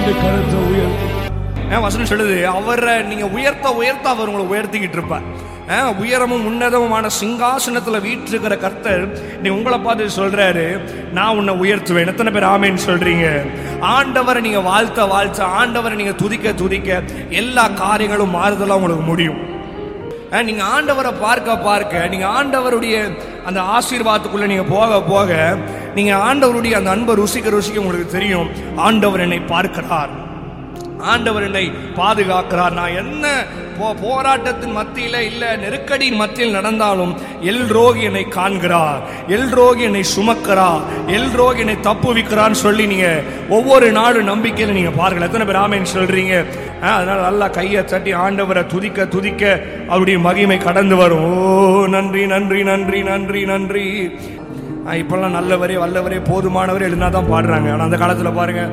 ரெண்டு கருத்தை உயர்த்தி ஏன் வசனம் சொல்லுது அவரை நீங்க உயர்த்த உயர்த்த அவர் உங்களை உயர்த்திக்கிட்டு இருப்பார் ஏன் உயரமும் உன்னதமுமான சிங்காசனத்துல வீற்றிருக்கிற கர்த்தர் நீ உங்களை பார்த்து சொல்றாரு நான் உன்னை உயர்த்துவேன் எத்தனை பேர் ஆமேன்னு சொல்றீங்க ஆண்டவரை நீங்க வாழ்த்த வாழ்த்த ஆண்டவரை நீங்க துதிக்க துதிக்க எல்லா காரியங்களும் மாறுதலா உங்களுக்கு முடியும் அஹ் நீங்க ஆண்டவரை பார்க்க பார்க்க நீங்க ஆண்டவருடைய அந்த ஆசீர்வாதத்துக்குள்ள நீங்க போக போக நீங்க ஆண்டவருடைய அந்த அன்பை ருசிக்க ருசிக்க உங்களுக்கு தெரியும் ஆண்டவர் என்னை பார்க்கிறார் ஆண்டவர் என்னை பாதுகாக்கிறார் நான் என்ன போ போராட்டத்தின் மத்தியில இல்ல நெருக்கடியின் மத்தியில் நடந்தாலும் எல் ரோகி என்னை காண்கிறார் எல் ரோகி என்னை சுமக்கிறார் எல் ரோகி என்னை தப்புவிக்கிறான்னு சொல்லி நீங்க ஒவ்வொரு நாளும் நம்பிக்கையில நீங்க பாருங்கள் எத்தனை பேர் ஆமைன்னு சொல்றீங்க அஹ் அதனால நல்லா கையை தட்டி ஆண்டவரை துதிக்க துதிக்க அவருடைய மகிமை கடந்து வரும் ஓ நன்றி நன்றி நன்றி நன்றி நன்றி அஹ் இப்பெல்லாம் நல்லவரே வல்லவரே போதுமானவரே எழுதினா தான் பாடுறாங்க ஆனா அந்த காலத்துல பாருங்க